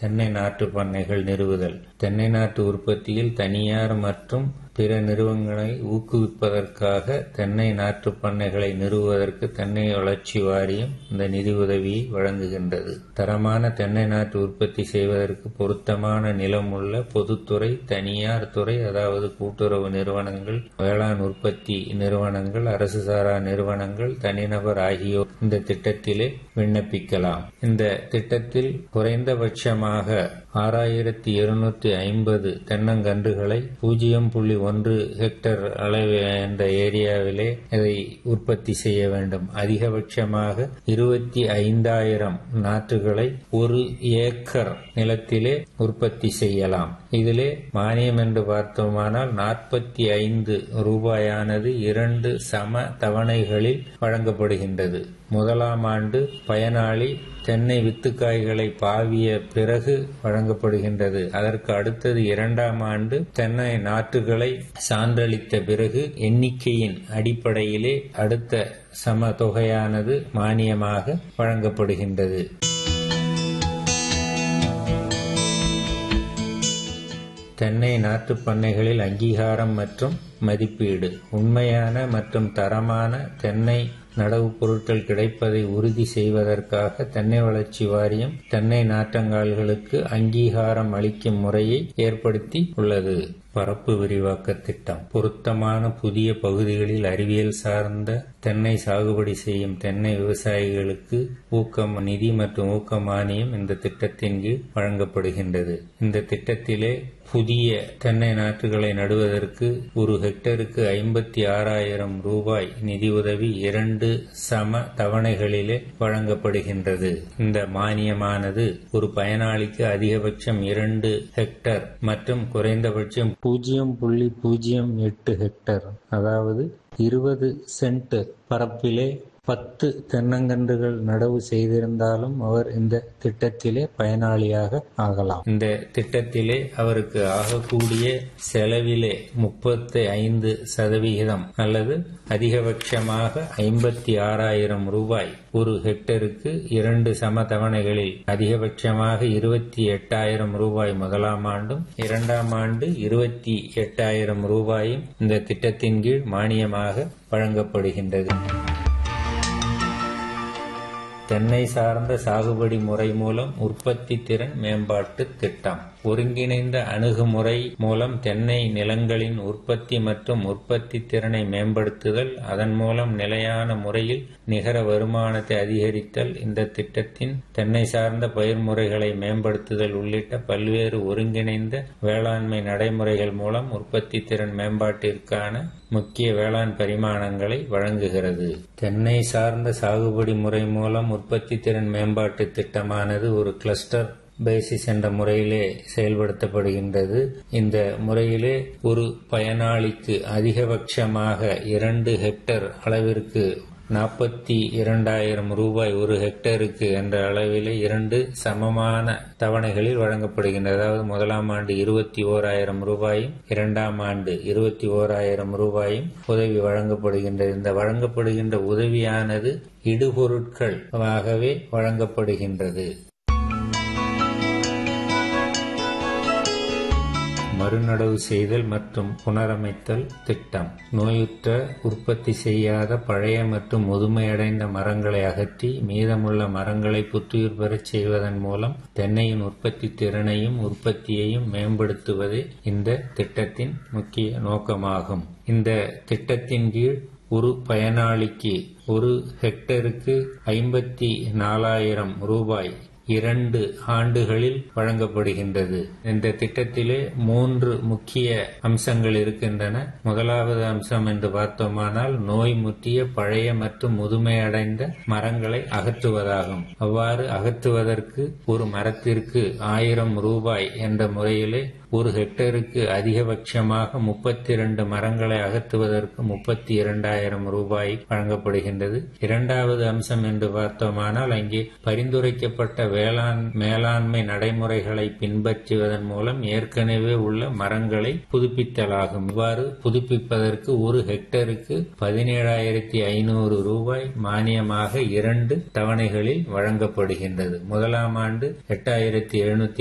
தென்னை நாற்று பண்ணைகள் நிறுவுதல் தென்னை நாற்று உற்பத்தியில் தனியார் மற்றும் பிற நிறுவனங்களை ஊக்குவிப்பதற்காக தென்னை நாற்று பண்ணைகளை நிறுவுவதற்கு தென்னை வளர்ச்சி வாரியம் இந்த நிதியுதவியை வழங்குகின்றது தரமான தென்னை நாற்று உற்பத்தி செய்வதற்கு பொருத்தமான நிலமுள்ள பொதுத்துறை தனியார் துறை அதாவது கூட்டுறவு நிறுவனங்கள் வேளாண் உற்பத்தி நிறுவனங்கள் அரசு சாரா நிறுவனங்கள் தனிநபர் ஆகியோர் இந்த திட்டத்திலே விண்ணப்பிக்கலாம் இந்த திட்டத்தில் குறைந்தபட்சமாக ஆறாயிரத்தி இருநூத்தி ஐம்பது தென்னங்கன்றுகளை பூஜ்ஜியம் புள்ளி ஒன்று ஹெக்டர் அளவு என்ற ஏரியாவிலே இதை உற்பத்தி செய்ய வேண்டும் அதிகபட்சமாக இருபத்தி ஐந்தாயிரம் நாற்றுகளை ஒரு ஏக்கர் நிலத்திலே உற்பத்தி செய்யலாம் இதிலே மானியம் என்று பார்த்தோமானால் நாற்பத்தி ஐந்து ரூபாயானது இரண்டு சம தவணைகளில் வழங்கப்படுகின்றது முதலாம் ஆண்டு பயனாளி தென்னை வித்துக்காய்களை பாவிய பிறகு வழங்கப்படுகின்றது அதற்கு அடுத்தது இரண்டாம் ஆண்டு தென்னை நாற்றுகளை சான்றளித்த பிறகு எண்ணிக்கையின் அடிப்படையிலே அடுத்த சம தொகையானது மானியமாக வழங்கப்படுகின்றது தென்னை நாற்று பண்ணைகளில் அங்கீகாரம் மற்றும் மதிப்பீடு உண்மையான மற்றும் தரமான தென்னை நடவு பொருட்கள் கிடைப்பதை உறுதி செய்வதற்காக தென்னை வளர்ச்சி வாரியம் தென்னை நாற்றங்கால்களுக்கு அங்கீகாரம் அளிக்கும் முறையை ஏற்படுத்தி உள்ளது பரப்பு விரிவாக்க திட்டம் பொருத்தமான புதிய பகுதிகளில் அறிவியல் சார்ந்த தென்னை சாகுபடி செய்யும் தென்னை விவசாயிகளுக்கு ஊக்கம் நிதி மற்றும் ஊக்க மானியம் இந்த திட்டத்தின் கீழ் வழங்கப்படுகின்றது இந்த திட்டத்திலே புதிய தென்னை நாற்றுகளை நடுவதற்கு ஒரு ஹெக்டருக்கு ஐம்பத்தி ஆறாயிரம் ரூபாய் நிதியுதவி இரண்டு சம தவணைகளிலே வழங்கப்படுகின்றது இந்த மானியமானது ஒரு பயனாளிக்கு அதிகபட்சம் இரண்டு ஹெக்டர் மற்றும் குறைந்தபட்சம் பூஜ்ஜியம் புள்ளி பூஜ்ஜியம் எட்டு ஹெக்டர் அதாவது இருபது சென்ட் பரப்பிலே பத்து தென்னங்கன்றுகள் நடவு செய்திருந்தாலும் அவர் இந்த திட்டத்திலே பயனாளியாக ஆகலாம் இந்த திட்டத்திலே அவருக்கு ஆகக்கூடிய செலவிலே முப்பத்தி ஐந்து சதவிகிதம் அல்லது அதிகபட்சமாக ஐம்பத்தி ஆறாயிரம் ரூபாய் ஒரு ஹெக்டருக்கு இரண்டு சம தவணைகளில் அதிகபட்சமாக இருபத்தி எட்டாயிரம் ரூபாய் முதலாம் ஆண்டும் இரண்டாம் ஆண்டு இருபத்தி எட்டாயிரம் ரூபாயும் இந்த திட்டத்தின் கீழ் மானியமாக வழங்கப்படுகின்றது தென்னை சார்ந்த சாகுபடி முறை மூலம் உற்பத்தி திறன் மேம்பாட்டு திட்டம் ஒருங்கிணைந்த அணுகுமுறை மூலம் தென்னை நிலங்களின் உற்பத்தி மற்றும் உற்பத்தி திறனை மேம்படுத்துதல் அதன் மூலம் நிலையான முறையில் நிகர வருமானத்தை அதிகரித்தல் இந்த திட்டத்தின் தென்னை சார்ந்த பயிர் முறைகளை மேம்படுத்துதல் உள்ளிட்ட பல்வேறு ஒருங்கிணைந்த வேளாண்மை நடைமுறைகள் மூலம் உற்பத்தி திறன் மேம்பாட்டிற்கான முக்கிய வேளாண் பரிமாணங்களை வழங்குகிறது தென்னை சார்ந்த சாகுபடி முறை மூலம் உற்பத்தி திறன் மேம்பாட்டு திட்டமானது ஒரு கிளஸ்டர் பேசிஸ் என்ற முறையிலே செயல்படுத்தப்படுகின்றது இந்த முறையிலே ஒரு பயனாளிக்கு அதிகபட்சமாக இரண்டு ஹெக்டர் அளவிற்கு நாற்பத்தி இரண்டாயிரம் ரூபாய் ஒரு ஹெக்டருக்கு என்ற அளவிலே இரண்டு சமமான தவணைகளில் வழங்கப்படுகின்றது அதாவது முதலாம் ஆண்டு இருபத்தி ஓராயிரம் ரூபாயும் இரண்டாம் ஆண்டு இருபத்தி ஓராயிரம் ரூபாயும் உதவி வழங்கப்படுகின்றது இந்த வழங்கப்படுகின்ற உதவியானது இடுபொருட்கள் ஆகவே வழங்கப்படுகின்றது மறுநடவு செய்தல் மற்றும் புனரமைத்தல் திட்டம் நோயுற்ற உற்பத்தி செய்யாத பழைய மற்றும் முதுமையடைந்த மரங்களை அகற்றி மீதமுள்ள மரங்களை புத்துயிர் பெறச் செய்வதன் மூலம் தென்னையின் உற்பத்தி திறனையும் உற்பத்தியையும் மேம்படுத்துவதே இந்த திட்டத்தின் முக்கிய நோக்கமாகும் இந்த திட்டத்தின் கீழ் ஒரு பயனாளிக்கு ஒரு ஹெக்டருக்கு ஐம்பத்தி நாலாயிரம் ரூபாய் இரண்டு ஆண்டுகளில் வழங்கப்படுகின்றது இந்த திட்டத்திலே மூன்று முக்கிய அம்சங்கள் இருக்கின்றன முதலாவது அம்சம் என்று பார்த்தோமானால் நோய் முற்றிய பழைய மற்றும் முதுமையடைந்த மரங்களை அகற்றுவதாகும் அவ்வாறு அகற்றுவதற்கு ஒரு மரத்திற்கு ஆயிரம் ரூபாய் என்ற முறையிலே ஒரு ஹெக்டருக்கு அதிகபட்சமாக முப்பத்தி இரண்டு மரங்களை அகற்றுவதற்கு முப்பத்தி இரண்டாயிரம் ரூபாய் வழங்கப்படுகின்றது இரண்டாவது அம்சம் என்று பார்த்தோமானால் அங்கே பரிந்துரைக்கப்பட்ட வேளாண் மேலாண்மை நடைமுறைகளை பின்பற்றுவதன் மூலம் ஏற்கனவே உள்ள மரங்களை புதுப்பித்தலாகும் இவ்வாறு புதுப்பிப்பதற்கு ஒரு ஹெக்டருக்கு பதினேழாயிரத்தி ஐநூறு ரூபாய் மானியமாக இரண்டு தவணைகளில் வழங்கப்படுகின்றது முதலாம் ஆண்டு எட்டாயிரத்தி எழுநூத்தி